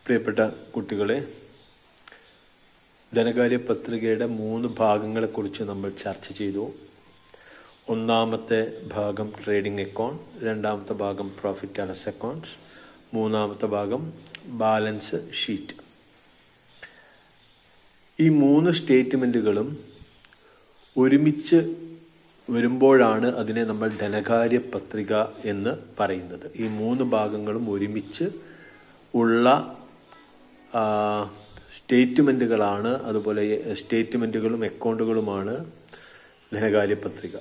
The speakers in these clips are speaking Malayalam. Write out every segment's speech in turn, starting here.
പ്രിയപ്പെട്ട കുട്ടികളെ ധനകാര്യ പത്രികയുടെ മൂന്ന് ഭാഗങ്ങളെക്കുറിച്ച് നമ്മൾ ചർച്ച ചെയ്തു ഒന്നാമത്തെ ഭാഗം ട്രേഡിംഗ് അക്കൗണ്ട് രണ്ടാമത്തെ ഭാഗം പ്രോഫിറ്റ് ആൻഡ് ലോസ് അക്കൗണ്ട്സ് മൂന്നാമത്തെ ഭാഗം ബാലൻസ് ഷീറ്റ് ഈ മൂന്ന് സ്റ്റേറ്റ്മെന്റുകളും ഒരുമിച്ച് വരുമ്പോഴാണ് അതിനെ നമ്മൾ ധനകാര്യ പത്രിക എന്ന് പറയുന്നത് ഈ മൂന്ന് ഭാഗങ്ങളും ഒരുമിച്ച് ഉള്ള ആ, സ്റ്റേറ്റ്മെന്റുകളാണ് അതുപോലെ സ്റ്റേറ്റ്മെന്റുകളും അക്കൗണ്ടുകളുമാണ് ധനകാര്യ പത്രിക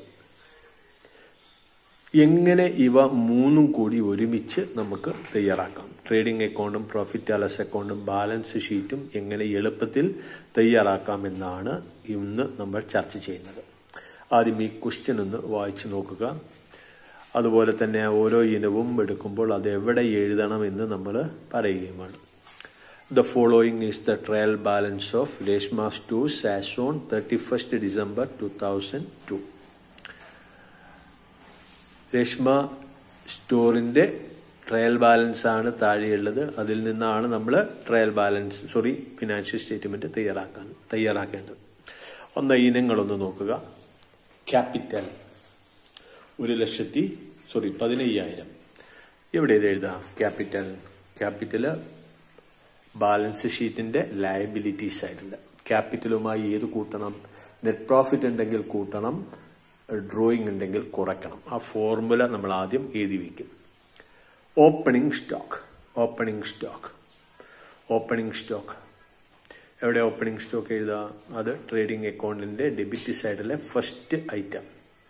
എങ്ങനെ ഇവ മൂന്നും കൂടി ഒരുമിച്ച് നമുക്ക് തയ്യാറാക്കാം ട്രേഡിംഗ് അക്കൗണ്ടും പ്രോഫിറ്റ് ആലസ് അക്കൗണ്ടും ബാലൻസ് ഷീറ്റും എങ്ങനെ എളുപ്പത്തിൽ തയ്യാറാക്കാം എന്നാണ് ഇന്ന് നമ്മൾ ചർച്ച ചെയ്യുന്നത് ആദ്യം ഈ ക്വസ്റ്റ്യൻ ഒന്ന് വായിച്ചു നോക്കുക അതുപോലെ തന്നെ ഓരോ ഇനവും എടുക്കുമ്പോൾ അത് എവിടെ എഴുതണം എന്ന് നമ്മൾ പറയുകയുമാണ് The following is the trial balance of Reshma Stores as on 31st December 2002. Reshma സ്റ്റോറിന്റെ ട്രയൽ ബാലൻസ് ആണ് താഴെയുള്ളത് അതിൽ നിന്നാണ് നമ്മൾ trial balance sorry financial statement തയ്യാറാക്കാൻ തയ്യാറാക്കേണ്ടത് ഒന്ന് ഇനങ്ങളൊന്ന് നോക്കുക ക്യാപിറ്റൽ ഒരു ലക്ഷത്തി സോറി പതിനയ്യായിരം എവിടെ ഇത് എഴുതാം ക്യാപിറ്റൽ ക്യാപിറ്റല് ബാലൻസ് ഷീറ്റിന്റെ ലയബിലിറ്റി സൈഡിൽ ക്യാപിറ്റലുമായി ഏത് കൂട്ടണം നെറ്റ് പ്രോഫിറ്റ് ഉണ്ടെങ്കിൽ കൂട്ടണം ഡ്രോയിങ് ഉണ്ടെങ്കിൽ കുറയ്ക്കണം ആ ഫോർമുല നമ്മൾ ആദ്യം എഴുതി വയ്ക്കും opening stock opening stock opening stock എവിടെ ഓപ്പണിംഗ് സ്റ്റോക്ക് എഴുതുക അത് ട്രേഡിംഗ് അക്കൗണ്ടിന്റെ ഡെബിറ്റ് സൈഡിലെ first item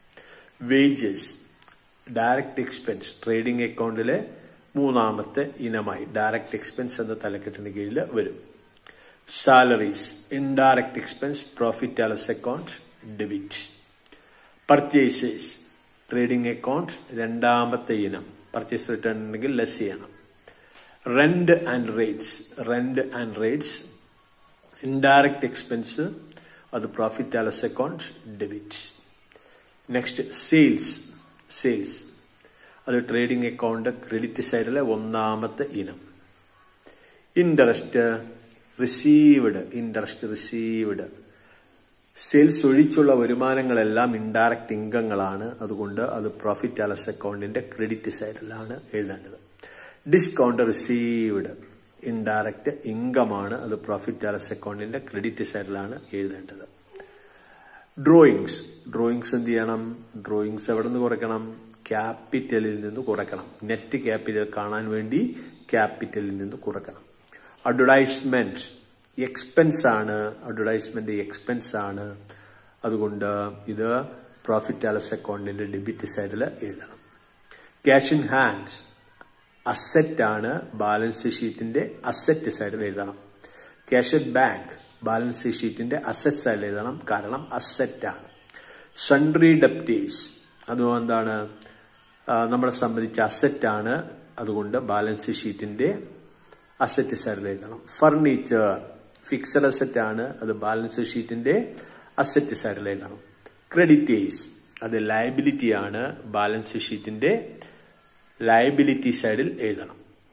wages direct expense trading അക്കൗണ്ടിലെ മൂന്നാമത്തെ ഇനമായി ഡയറക്റ്റ് എക്സ്പെൻസ് എന്ന തലക്കെട്ടിന് കീഴിൽ വരും salaries indirect expense profit and loss account debit purchases trading account രണ്ടാമത്തെ ഇനം പർച്ചേസ് റിട്ടേൺ ഉണ്ടെങ്കിൽ ലെസ് ചെയ്യണം rent and rates rent and rates indirect expense അത് profit and loss account debit next sales sales അത് ട്രേഡിംഗ് അക്കൗണ്ട് ക്രെഡിറ്റ് സൈഡിലെ ഒന്നാമത്തെ ഇനം interest received interest received sales ഒഴിച്ചുള്ള വരുമാനങ്ങളെല്ലാം ഇൻഡയറക്റ്റ് ഇൻകങ്ങളാണ് അതുകൊണ്ട് അത് പ്രോഫിറ്റ് ആലസ് അക്കൗണ്ടിന്റെ ക്രെഡിറ്റ് സൈഡിലാണ് എഴുതേണ്ടത് ഡിസ്കൗണ്ട് റിസീവ്ഡ് ഇൻഡയറക്റ്റ് ഇൻകമാണ് അത് പ്രോഫിറ്റ് ആലസ് അക്കൗണ്ടിന്റെ ക്രെഡിറ്റ് സൈഡിലാണ് എഴുതേണ്ടത് ഡ്രോയിങ്സ് ഡ്രോയിങ്സ് എന്ത് ചെയ്യണം ഡ്രോയിങ്സ് എവിടെ നിന്ന് കുറയ്ക്കണം ക്യാപിറ്റലിൽ നിന്ന് കുറയ്ക്കണം നെറ്റ് ക്യാപിറ്റൽ കാണാൻ വേണ്ടി ക്യാപിറ്റലിൽ നിന്ന് കുറയ്ക്കണം അഡ്വർടൈസ്മെന്റ് എക്സ്പെൻസ് ആണ് അഡ്വർടൈസ്മെന്റ് എക്സ്പെൻസ് ആണ് അതുകൊണ്ട് ഇത് പ്രോഫിറ്റ് ആലസ് അക്കൗണ്ടിന്റെ ഡെബിറ്റ് സൈഡിൽ എഴുതണം ക്യാഷ് ഇൻ ഹാൻഡ്സ് അസറ്റ് ആണ് ബാലൻസ് ഷീറ്റിന്റെ അസറ്റ് സൈഡിൽ എഴുതണം ക്യാഷ് അറ്റ് ബാങ്ക് ബാലൻസ് ഷീറ്റിന്റെ അസറ്റ് സൈഡിൽ എഴുതണം കാരണം അസറ്റ് ആണ് സൺട്രി ഡെപ്റ്റേഴ്സ് അതും എന്താണ് ആ, നമ്മളെ സംബന്ധിച്ച അസറ്റ് ആണ് അതുകൊണ്ട് ബാലൻസ് ഷീറ്റിന്റെ അസറ്റ് സൈഡിൽ എഴുതണം ഫർണിച്ചർ ഫിക്സഡ് അസറ്റ് ആണ് അത് ബാലൻസ് ഷീറ്റിന്റെ അസറ്റ് സൈഡിൽ എഴുതണം ക്രെഡിറ്റേഴ്സ് അത് ലയബിലിറ്റി ആണ് ബാലൻസ് ഷീറ്റിന്റെ ലയബിലിറ്റി സൈഡിൽ എഴുതണം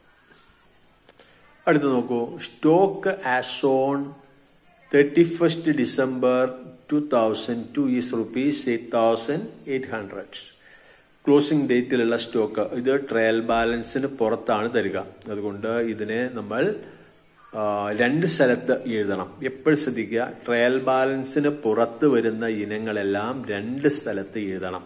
അടുത്ത് നോക്കൂ stock as on thirty first December two thousand two is rupees eight thousand eight hundred closing ഡേറ്റിലുള്ള സ്റ്റോക്ക് ഇത് ട്രയൽ ബാലൻസിന് പുറത്താണ് തരിക അതുകൊണ്ട് ഇതിനെ നമ്മൾ ആ, രണ്ട് സ്ഥലത്ത് എഴുതണം എപ്പോഴും ശ്രദ്ധിക്കുക ട്രയൽ ബാലൻസിന് പുറത്ത് വരുന്ന ഇനങ്ങളെല്ലാം രണ്ട് സ്ഥലത്ത് എഴുതണം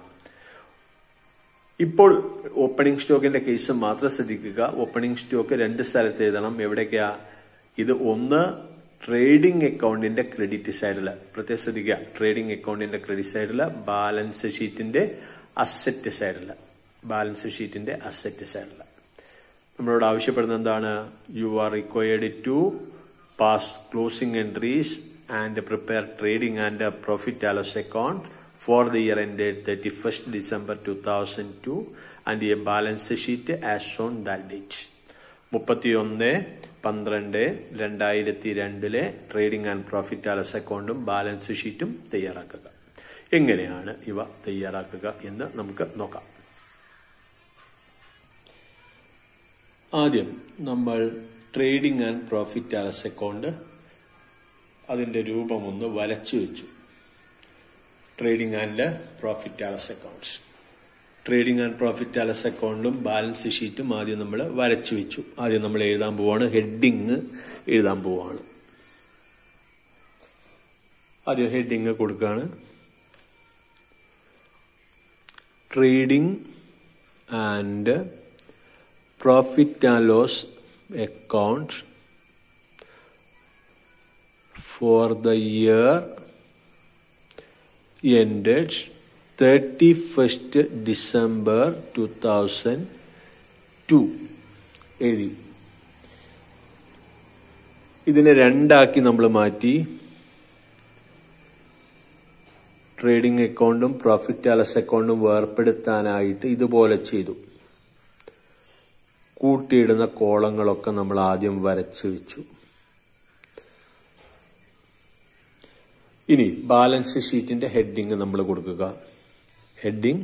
ഇപ്പോൾ ഓപ്പണിംഗ് സ്റ്റോക്കിന്റെ കേസ് മാത്രം ശ്രദ്ധിക്കുക ഓപ്പണിംഗ് സ്റ്റോക്ക് രണ്ട് സ്ഥലത്ത് എഴുതണം എവിടേക്കാ ഇത് ഒന്ന് ട്രേഡിംഗ് അക്കൗണ്ടിന്റെ ക്രെഡിറ്റ് സൈഡില് പ്രത്യേകം ശ്രദ്ധിക്കുക ട്രേഡിംഗ് അക്കൗണ്ടിന്റെ ക്രെഡിറ്റ് സൈഡില് ബാലൻസ് ഷീറ്റിന്റെ അസറ്റ് സൈഡില് ബാലൻസ് ഷീറ്റിന്റെ അസറ്റ് സൈഡില് നമ്മളോട് ആവശ്യപ്പെടുന്നത് എന്താണ് you are required to pass closing entries and prepare trading and profit and loss account for the year ended thirty first December two thousand two and a balance sheet as on that date മുപ്പത്തിയൊന്ന് പന്ത്രണ്ട് രണ്ടായിരത്തി രണ്ടിലെ ട്രേഡിംഗ് ആൻഡ് പ്രോഫിറ്റ് ആലസ് അക്കൗണ്ടും ബാലൻസ് ഷീറ്റും തയ്യാറാക്കുക എങ്ങനെയാണ് ഇവ തയ്യാറാക്കുക എന്ന് നമുക്ക് നോക്കാം ആദ്യം നമ്മൾ trading and profit and loss account അതിന്റെ രൂപം ഒന്ന് വരച്ചു വെച്ചു trading and profit and loss accounts trading and profit and loss അക്കൗണ്ടും ബാലൻസ് ഷീറ്റും ആദ്യം നമ്മൾ വരച്ചു വെച്ചു ആദ്യം നമ്മൾ എഴുതാൻ പോവാണ് ഹെഡിങ് എഴുതാൻ പോവാണ് ആദ്യം ഹെഡിങ് കൊടുക്കുകയാണ് trading and profit and loss account for the year ended 31st December two thousand two എഴുതി ഇതിനെ രണ്ടാക്കി നമ്മൾ മാറ്റി ട്രേഡിംഗ് അക്കൗണ്ടും പ്രോഫിറ്റ് ആലസ് അക്കൗണ്ടും വേർപ്പെടുത്താനായിട്ട് ഇതുപോലെ ചെയ്തു കൂട്ടിയിടുന്ന കോളങ്ങളൊക്കെ നമ്മൾ ആദ്യം വരച്ചു വെച്ചു ഇനി ബാലൻസ് ഷീറ്റിന്റെ ഹെഡിങ് നമ്മൾ കൊടുക്കുക heading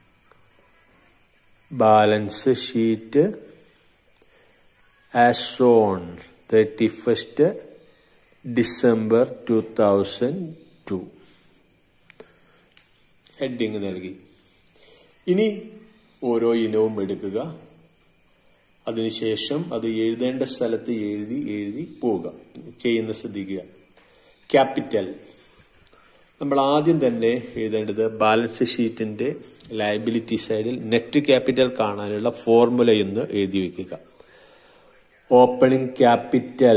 balance sheet as on thirty first December two thousand two heading നൽകി ഇനി ഓരോ ഇനവും എടുക്കുക അതിനുശേഷം അത് എഴുതേണ്ട സ്ഥലത്ത് എഴുതി എഴുതി പോവുക ചെയ്യുന്ന ശ്രദ്ധിക്കുക ക്യാപിറ്റൽ നമ്മൾ ആദ്യം തന്നെ എഴുതേണ്ടത് ബാലൻസ് ഷീറ്റിന്റെ ലയബിലിറ്റി സൈഡിൽ നെറ്റ് ക്യാപിറ്റൽ കാണാനുള്ള ഫോർമുല എന്ന് എഴുതി വെക്കുക opening capital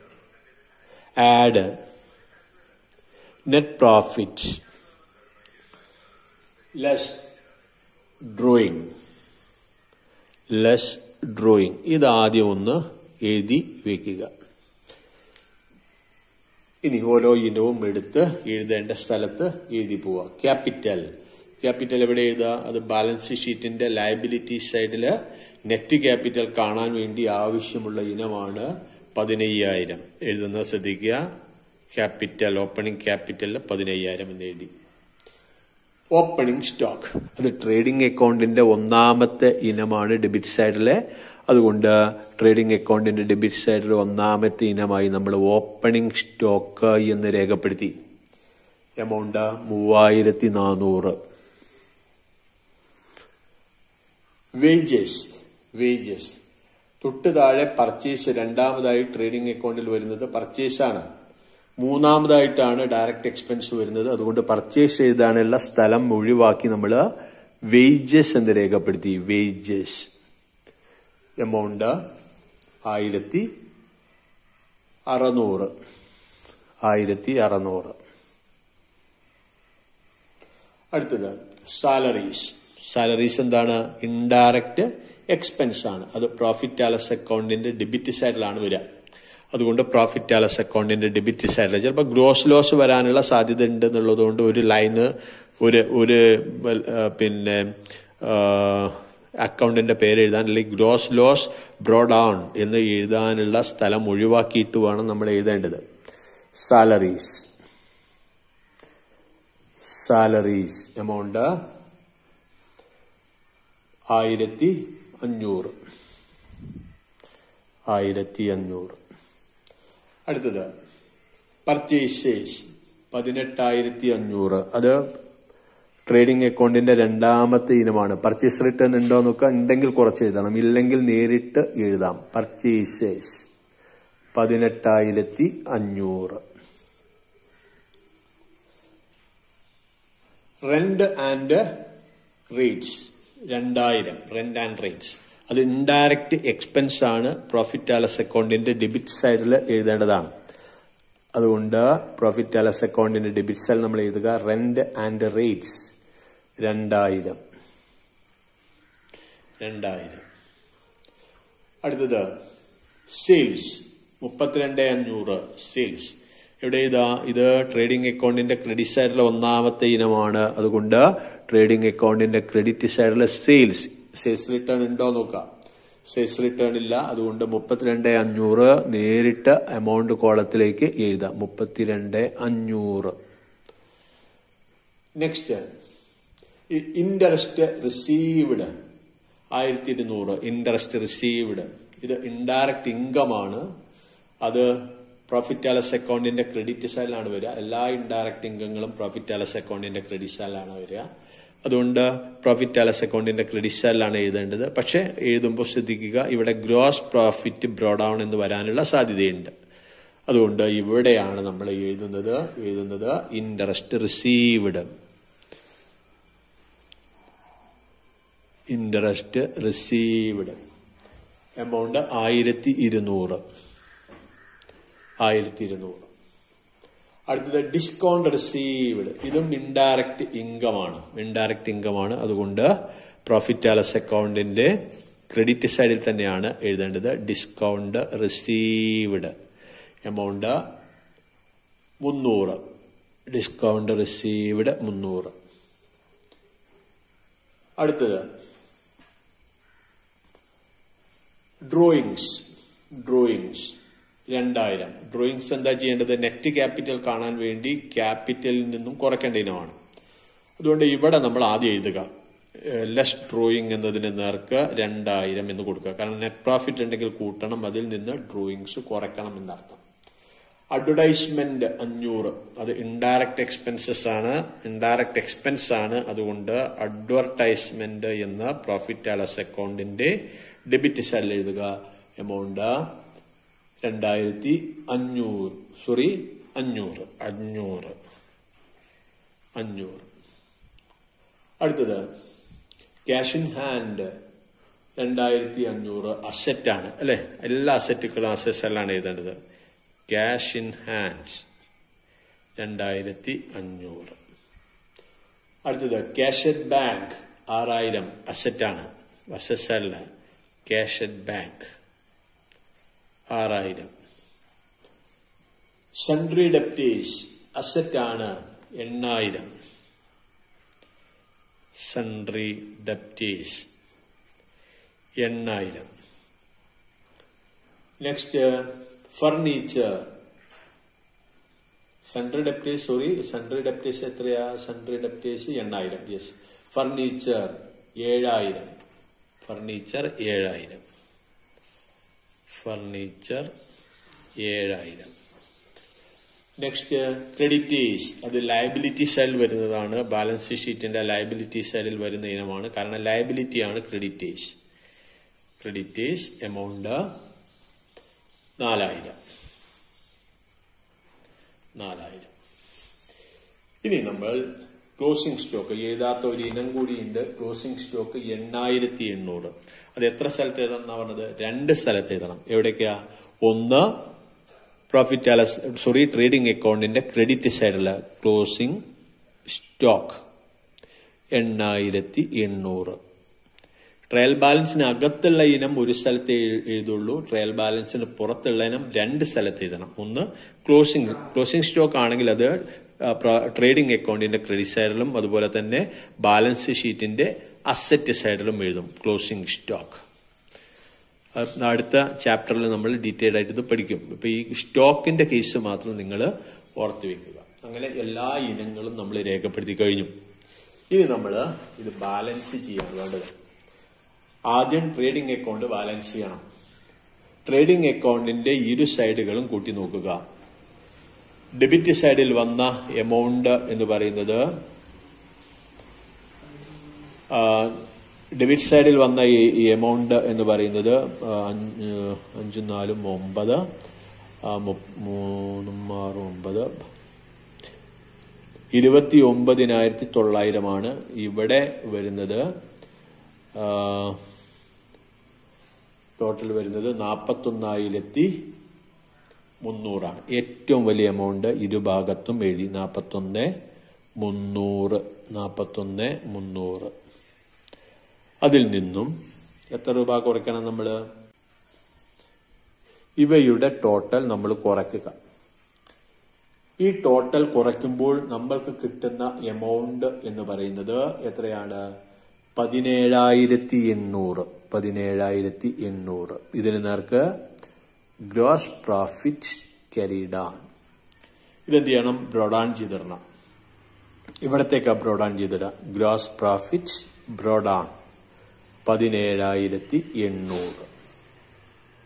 add net profit less drawing less drawing ഇത് ആദ്യം ഒന്ന് എഴുതി വെക്കുക ഇനി ഓരോ ഇനവും എടുത്ത് എഴുതേണ്ട സ്ഥലത്ത് എഴുതി പോവുക ക്യാപിറ്റൽ ക്യാപിറ്റൽ എവിടെ എഴുതുക അത് ബാലൻസ് ഷീറ്റിന്റെ ലയബിലിറ്റി സൈഡില് നെറ്റ് ക്യാപിറ്റൽ കാണാൻ വേണ്ടി ആവശ്യമുള്ള ഇനമാണ് പതിനയ്യായിരം എഴുതുന്നത് ശ്രദ്ധിക്കുക ക്യാപിറ്റൽ ഓപ്പണിംഗ് ക്യാപിറ്റലിൽ പതിനയ്യായിരം എന്ന് എഴുതി ഓപ്പണിംഗ് സ്റ്റോക്ക് അത് ട്രേഡിംഗ് അക്കൗണ്ടിന്റെ ഒന്നാമത്തെ ഇനമാണ് ഡെബിറ്റ് സൈഡിലെ അതുകൊണ്ട് ട്രേഡിംഗ് അക്കൗണ്ടിന്റെ ഡെബിറ്റ് സൈഡിൽ ഒന്നാമത്തെ ഇനമായി നമ്മൾ ഓപ്പണിംഗ് സ്റ്റോക്ക് എന്ന് രേഖപ്പെടുത്തി എമൗണ്ട് മൂവായിരത്തി നാനൂറ് വേജസ് വേജസ് തൊട്ട് താഴെ പർച്ചേസ് രണ്ടാമതായി ട്രേഡിംഗ് അക്കൗണ്ടിൽ വരുന്നത് പർച്ചേസ് ആണ് മൂന്നാമതായിട്ടാണ് ഡയറക്റ്റ് എക്സ്പെൻസ് വരുന്നത് അതുകൊണ്ട് പർച്ചേസ് ചെയ്താനുള്ള സ്ഥലം ഒഴിവാക്കി നമ്മൾ വേജസ് എന്ന് രേഖപ്പെടുത്തി വേജസ് എമൗണ്ട് ആയിരത്തി അറുന്നൂറ് ആയിരത്തി അറുന്നൂറ് അടുത്തത് സാലറീസ് സാലറീസ് എന്താണ് ഇൻഡയറക്റ്റ് എക്സ്പെൻസ് ആണ് അത് പ്രോഫിറ്റ് ആലസ് അക്കൗണ്ടിന്റെ ഡെബിറ്റ് സൈഡിലാണ് വരിക അതുകൊണ്ട് പ്രോഫിറ്റ് ആലസ് അക്കൗണ്ടിന്റെ ഡെബിറ്റ് സൈഡിൽ ചിലപ്പോൾ ഗ്രോസ് ലോസ് വരാനുള്ള സാധ്യത ഉണ്ട് എന്നുള്ളതുകൊണ്ട് ഒരു ലൈന് ഒരു ഒരു പിന്നെ അക്കൗണ്ടിന്റെ പേര് എഴുതാൻ അല്ലെങ്കിൽ ഗ്രോസ് ലോസ് ബ്രോഡ് ഓൺ എന്ന് എഴുതാനുള്ള സ്ഥലം ഒഴിവാക്കിയിട്ട് വേണം നമ്മൾ എഴുതേണ്ടത് സാലറീസ് സാലറീസ് എമൗണ്ട് ആയിരത്തി അഞ്ഞൂറ് ആയിരത്തി അഞ്ഞൂറ് അടുത്തത് പർച്ചേസേഴ്സ് പതിനെട്ടായിരത്തി അഞ്ഞൂറ് അത് ട്രേഡിംഗ് അക്കൗണ്ടിന്റെ രണ്ടാമത്തെ ഇനമാണ് പർച്ചേസ് റിട്ടേൺ ഉണ്ടോ നോക്കുക ഉണ്ടെങ്കിൽ കുറച്ച് എഴുതണം ഇല്ലെങ്കിൽ നേരിട്ട് എഴുതാം പർച്ചേസേഴ്സ് പതിനെട്ടായിരത്തി അഞ്ഞൂറ് റെന്റ് ആൻഡ് റേറ്റ്സ് രണ്ടായിരം റെന്റ് ആൻഡ് റേറ്റ്സ് അത് ഇൻഡയറക്റ്റ് എക്സ്പെൻസ് ആണ് പ്രോഫിറ്റ് ആലസ് അക്കൗണ്ടിന്റെ ഡെബിറ്റ് സൈഡിൽ എഴുതേണ്ടതാണ് അതുകൊണ്ട് പ്രോഫിറ്റ് ആലസ് അക്കൗണ്ടിന്റെ ഡെബിറ്റ് സൈഡിൽ നമ്മൾ എഴുതുക റെന്റ് ആൻഡ് റേറ്റ്സ് രണ്ടായിരം രണ്ടായിരം അടുത്തത് സെയിൽസ് മുപ്പത്തിരണ്ട് അഞ്ഞൂറ് സെയിൽസ് എവിടെ ഇതാ ഇത് ട്രേഡിംഗ് അക്കൗണ്ടിന്റെ ക്രെഡിറ്റ് സൈഡിലെ ഒന്നാമത്തെ ഇനമാണ് അതുകൊണ്ട് ട്രേഡിംഗ് അക്കൗണ്ടിന്റെ ക്രെഡിറ്റ് സൈഡിലെ സെയിൽസ് സെയിൽസ് റിട്ടേൺ ഉണ്ടോ നോക്കാം സെയിൽസ് റിട്ടേൺ ഇല്ല അതുകൊണ്ട് മുപ്പത്തിരണ്ട് അഞ്ഞൂറ് നേരിട്ട് എമൗണ്ട് കോളത്തിലേക്ക് എഴുതാം മുപ്പത്തിരണ്ട് അഞ്ഞൂറ് നെക്സ്റ്റ് ഇൻട്രസ്റ്റ് റിസീവ്ഡ് ആയിരത്തി ഇരുന്നൂറ് ഇൻട്രസ്റ്റ് റിസീവ്ഡ് ഇത് ഇൻഡയറക്റ്റ് ഇൻകം ആണ് അത് പ്രോഫിറ്റ് ആലസ് അക്കൗണ്ടിന്റെ ക്രെഡിറ്റ് സൈഡിലാണ് വരിക എല്ലാ ഇൻഡയറക്റ്റ് ഇൻകങ്ങളും പ്രോഫിറ്റ് ആലസ് അക്കൗണ്ടിന്റെ ക്രെഡിറ്റ് സൈഡിലാണ് വരിക അതുകൊണ്ട് പ്രോഫിറ്റ് ആലസ് അക്കൗണ്ടിന്റെ ക്രെഡിറ്റ് സൈഡിലാണ് എഴുതേണ്ടത് പക്ഷെ എഴുതുമ്പോൾ ശ്രദ്ധിക്കുക ഇവിടെ ഗ്രോസ് പ്രോഫിറ്റ് ബ്രോഡൌൺ എന്ന് വരാനുള്ള സാധ്യതയുണ്ട് അതുകൊണ്ട് ഇവിടെയാണ് നമ്മൾ എഴുതുന്നത് എഴുതുന്നത് interest received interest received amount ആയിരത്തി ഇരുന്നൂറ് ആയിരത്തി ഇരുന്നൂറ് അടുത്തത് ഡിസ്കൗണ്ട് റിസീവ്ഡ് ഇതും ഇൻഡയറക്റ്റ് ഇൻകം ആണ് ഇൻഡയറക്റ്റ് ഇൻകം ആണ് അതുകൊണ്ട് പ്രോഫിറ്റ് ആലസ് അക്കൗണ്ടിന്റെ ക്രെഡിറ്റ് സൈഡിൽ തന്നെയാണ് എഴുതേണ്ടത് ഡിസ്കൗണ്ട് റിസീവ്ഡ് എമൗണ്ട് മുന്നൂറ് ഡിസ്കൗണ്ട് റിസീവ്ഡ് മുന്നൂറ് അടുത്തത് ഡ്രോയിങ്സ് ഡ്രോയിങ്സ് രണ്ടായിരം ഡ്രോയിങ്സ് എന്താ ചെയ്യേണ്ടത് നെറ്റ് ക്യാപിറ്റൽ കാണാൻ വേണ്ടി ക്യാപിറ്റലിൽ നിന്നും കുറയ്ക്കേണ്ട ഇനമാണ് അതുകൊണ്ട് ഇവിടെ നമ്മൾ ആദ്യം എഴുതുക ലെസ് ഡ്രോയിങ് എന്നതിന് നേർക്ക് രണ്ടായിരം എന്ന് കൊടുക്കുക കാരണം നെറ്റ് പ്രോഫിറ്റ് ഉണ്ടെങ്കിൽ കൂട്ടണം അതിൽ നിന്ന് ഡ്രോയിങ്സ് കുറയ്ക്കണം എന്നർത്ഥം അഡ്വർടൈസ്മെന്റ് അഞ്ഞൂറ് അത് ഇൻഡയറക്റ്റ് എക്സ്പെൻസസ് ആണ് ഇൻഡയറക്റ്റ് എക്സ്പെൻസ് ആണ് അതുകൊണ്ട് അഡ്വർടൈസ്മെന്റ് എന്ന പ്രോഫിറ്റ് ആലസ് അക്കൗണ്ടിന്റെ ഡെബിറ്റ് സൈഡിൽ എഴുതുക എമൗണ്ട് രണ്ടായിരത്തി അഞ്ഞൂറ് സോറി അഞ്ഞൂറ് അഞ്ഞൂറ് അഞ്ഞൂറ് അടുത്തത് ക്യാഷ് ഇൻ ഹാൻഡ് രണ്ടായിരത്തി അഞ്ഞൂറ് അസറ്റാണ് അല്ലെ എല്ലാ അസറ്റുകളും അസറ്റ്സിലാണ് എഴുതേണ്ടത് ക്യാഷ് ഇൻ ഹാൻഡ്സ് രണ്ടായിരത്തി അഞ്ഞൂറ് അടുത്തത് ക്യാഷ് അറ്റ് ബാങ്ക് ആറായിരം അസറ്റാണ് അസറ്റ്സ് അല്ല ക്യാഷ് അറ്റ് ബാങ്ക് ആറായിരം സൺട്രി ഡെപ്റ്റേഴ്സ് അസറ്റാണ് എണ്ണായിരം സൺട്രി ഡെപ്റ്റേഴ്സ് എണ്ണായിരം next furniture sundry debtors sorry sundry debtors എത്രയാ സൺട്രി ഡെപ്റ്റേഴ്സ് എണ്ണായിരം യെസ് ഫർണിച്ചർ ഏഴായിരം ഫർണിച്ചർ ഏഴായിരം ഫർണിച്ചർ ഏഴായിരം നെക്സ്റ്റ് ക്രെഡിറ്റേഴ്സ് അത് ലയബിലിറ്റി സൈഡിൽ വരുന്നതാണ് ബാലൻസ് ഷീറ്റിന്റെ ലയബിലിറ്റി സൈഡിൽ വരുന്ന ഇനമാണ് കാരണം ലയബിലിറ്റി ആണ് ക്രെഡിറ്റേഴ്സ് ക്രെഡിറ്റേഴ്സ് എമൗണ്ട് നാലായിരം നാലായിരം ഇനി നമ്മൾ ക്ലോസിംഗ് സ്റ്റോക്ക് എഴുതാത്ത ഒരു ഇനം കൂടിയുണ്ട് ക്ലോസിംഗ് സ്റ്റോക്ക് എണ്ണായിരത്തി എണ്ണൂറ് അത് എത്ര സ്ഥലത്ത് എഴുതണം എന്നാ പറഞ്ഞത് രണ്ട് സ്ഥലത്ത് എഴുതണം എവിടേക്കാ ഒന്ന് പ്രോഫിറ്റ് ആലസ് സോറി ട്രേഡിംഗ് അക്കൗണ്ടിന്റെ ക്രെഡിറ്റ് സൈഡില് ക്ലോസിംഗ് സ്റ്റോക്ക് എണ്ണായിരത്തി എണ്ണൂറ് ട്രയൽ ബാലൻസിന് അകത്തുള്ള ഇനം ഒരു സ്ഥലത്ത് എഴുതുള്ളൂ ട്രയൽ ബാലൻസിന് പുറത്തുള്ള ഇനം രണ്ട് സ്ഥലത്ത് എഴുതണം ഒന്ന് ക്ലോസിംഗ് ക്ലോസിംഗ് സ്റ്റോക്ക് ആണെങ്കിൽ അത് ട്രേഡിംഗ് അക്കൗണ്ടിന്റെ ക്രെഡിറ്റ് സൈഡിലും അതുപോലെ തന്നെ ബാലൻസ് ഷീറ്റിന്റെ അസറ്റ് സൈഡിലും എഴുതും ക്ലോസിംഗ് സ്റ്റോക്ക് അടുത്ത ചാപ്റ്ററിൽ നമ്മൾ ഡീറ്റെയിൽഡ് ആയിട്ട് ഇത് പഠിക്കും ഇപ്പൊ ഈ സ്റ്റോക്കിന്റെ കേസ് മാത്രം നിങ്ങൾ ഓർത്തു വെക്കുക അങ്ങനെ എല്ലാ ഇനങ്ങളും നമ്മൾ രേഖപ്പെടുത്തി കഴിഞ്ഞു ഇനി നമ്മൾ ഇത് ബാലൻസ് ചെയ്യാണ് വേണ്ടത് ആദ്യം ട്രേഡിംഗ് അക്കൗണ്ട് ബാലൻസ് ചെയ്യണം ട്രേഡിംഗ് അക്കൗണ്ടിന്റെ ഇരു സൈഡുകളും കൂട്ടി നോക്കുക ഡെബിറ്റ് സൈഡിൽ വന്ന എമൗണ്ട് എന്ന് പറയുന്നത് ഡെബിറ്റ് സൈഡിൽ വന്ന ഈ എമൗണ്ട് എന്ന് പറയുന്നത് അഞ്ചും നാലും ഒമ്പത് മൂന്നും ആറും ഒമ്പത് ഇരുപത്തി ഒമ്പതിനായിരത്തി തൊള്ളായിരമാണ് ഇവിടെ വരുന്നത് ടോട്ടൽ വരുന്നത് നാൽപ്പത്തൊന്നായിരത്തി മുന്നൂറാണ് ഏറ്റവും വലിയ എമൗണ്ട് ഇരുഭാഗത്തും എഴുതി നാൽപ്പത്തൊന്ന് മുന്നൂറ് നാൽപ്പത്തൊന്ന് മുന്നൂറ് അതിൽ നിന്നും എത്ര രൂപ കുറയ്ക്കണം നമ്മൾ ഇവയുടെ ടോട്ടൽ നമ്മൾ കുറയ്ക്കുക ഈ ടോട്ടൽ കുറയ്ക്കുമ്പോൾ നമ്മൾക്ക് കിട്ടുന്ന എമൗണ്ട് എന്ന് പറയുന്നത് എത്രയാണ് പതിനേഴായിരത്തി എണ്ണൂറ് പതിനേഴായിരത്തി എണ്ണൂറ് ഇതിന് നേർക്ക് ഗ്രോസ് പ്രോഫിറ്റ് ക്യാരിഡാൻ ഇതെന്ത് ചെയ്യണം ബ്രോഡാൻ ചെയ്തിടണം ഇവിടത്തേക്ക് ബ്രോഡാൻ ചെയ്തിടാം ഗ്രോസ് പ്രോഫിറ്റ് ബ്രോഡാൻ പതിനേഴായിരത്തി എണ്ണൂറ്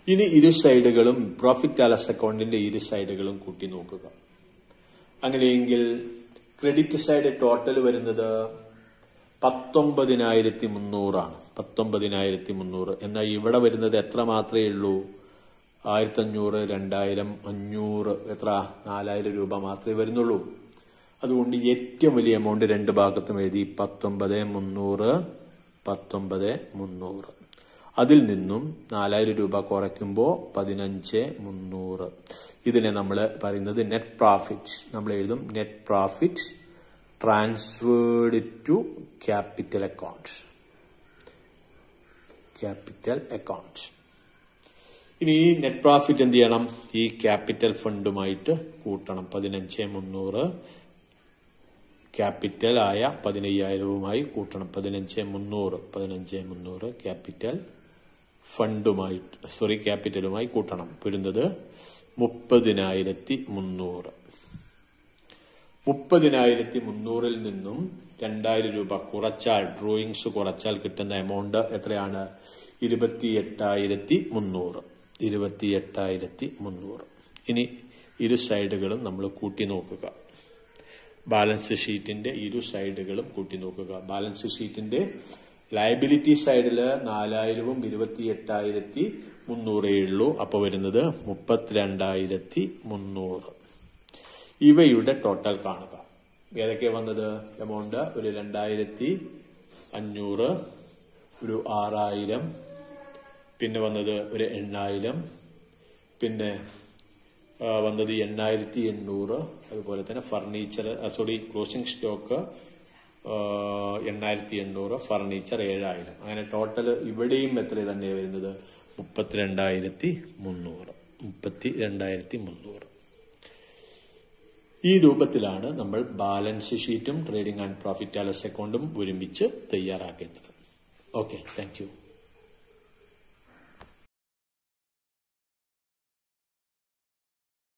ഇനി ഇരു സൈഡുകളും പ്രോഫിറ്റ് ആലസ് അക്കൗണ്ടിന്റെ ഇരു സൈഡുകളും കൂട്ടി നോക്കുക അങ്ങനെയെങ്കിൽ ക്രെഡിറ്റ് സൈഡ് ടോട്ടൽ വരുന്നത് പത്തൊമ്പതിനായിരത്തി മുന്നൂറാണ് പത്തൊമ്പതിനായിരത്തി മുന്നൂറ് എന്നാൽ ഇവിടെ വരുന്നത് എത്ര മാത്രമേ ഉള്ളൂ ആയിരത്തി അഞ്ഞൂറ് രണ്ടായിരം അഞ്ഞൂറ് എത്ര നാലായിരം രൂപ മാത്രമേ വരുന്നുള്ളൂ അതുകൊണ്ട് ഏറ്റവും വലിയ എമൗണ്ട് രണ്ട് ഭാഗത്തും എഴുതി പത്തൊമ്പത് മുന്നൂറ് പത്തൊമ്പത് മുന്നൂറ് അതിൽ നിന്നും നാലായിരം രൂപ കുറയ്ക്കുമ്പോൾ പതിനഞ്ച് മുന്നൂറ് ഇതിനെ നമ്മൾ പറയുന്നത് നെറ്റ് പ്രോഫിറ്റ് നമ്മൾ എഴുതും net profit transferred to capital account capital account ഇനി ഈ നെറ്റ് പ്രോഫിറ്റ് എന്ത് ചെയ്യണം ഈ ക്യാപിറ്റൽ ഫണ്ടുമായിട്ട് കൂട്ടണം പതിനഞ്ച് മുന്നൂറ് ക്യാപിറ്റൽ ആയ പതിനയ്യായിരവുമായി കൂട്ടണം പതിനഞ്ച് മുന്നൂറ് പതിനഞ്ച് മുന്നൂറ് ക്യാപിറ്റൽ ഫണ്ടുമായിട്ട് സോറി ക്യാപിറ്റലുമായി കൂട്ടണം വരുന്നത് മുപ്പതിനായിരത്തി മുന്നൂറ് മുപ്പതിനായിരത്തി മുന്നൂറിൽ നിന്നും രണ്ടായിരം രൂപ കുറച്ചാൽ ഡ്രോയിങ്സ് കുറച്ചാൽ കിട്ടുന്ന എമൗണ്ട് എത്രയാണ് ഇരുപത്തി എട്ടായിരത്തി മുന്നൂറ് ഇരുപത്തി എട്ടായിരത്തി മുന്നൂറ് ഇനി ഇരു സൈഡുകളും നമ്മൾ കൂട്ടി നോക്കുക ബാലൻസ് ഷീറ്റിന്റെ ഇരു സൈഡുകളും കൂട്ടി നോക്കുക ബാലൻസ് ഷീറ്റിന്റെ ലയബിലിറ്റി സൈഡിൽ നാലായിരവും ഇരുപത്തി എട്ടായിരത്തി മുന്നൂറേ ഉള്ളൂ അപ്പോൾ വരുന്നത് മുപ്പത്തിരണ്ടായിരത്തി മുന്നൂറ് ഇവയുടെ ടോട്ടൽ കാണുക ഏതൊക്കെ വന്നത് എമൗണ്ട് ഒരു രണ്ടായിരത്തി അഞ്ഞൂറ് ഒരു ആറായിരം പിന്നെ വന്നത് ഒരു എണ്ണായിരം പിന്നെ ആ, വന്നത് എണ്ണായിരത്തി എണ്ണൂറ് അതുപോലെ തന്നെ ഫർണിച്ചർ സോറി ക്ലോസിംഗ് സ്റ്റോക്ക് എണ്ണായിരത്തി എണ്ണൂറ് ഫർണിച്ചർ ഏഴായിരം അങ്ങനെ ടോട്ടൽ ഇവിടെയും എത്ര തന്നെ വരുന്നത് മുപ്പത്തിരണ്ടായിരത്തി മുന്നൂറ് മുപ്പത്തി രണ്ടായിരത്തി മുന്നൂറ് ഈ രൂപത്തിലാണ് നമ്മൾ ബാലൻസ് ഷീറ്റും ട്രേഡിംഗ് ആൻഡ് പ്രോഫിറ്റ് ആലസ് അക്കൗണ്ടും ഒരുമിച്ച് തയ്യാറാക്കേണ്ടത് ഓക്കെ താങ്ക് യു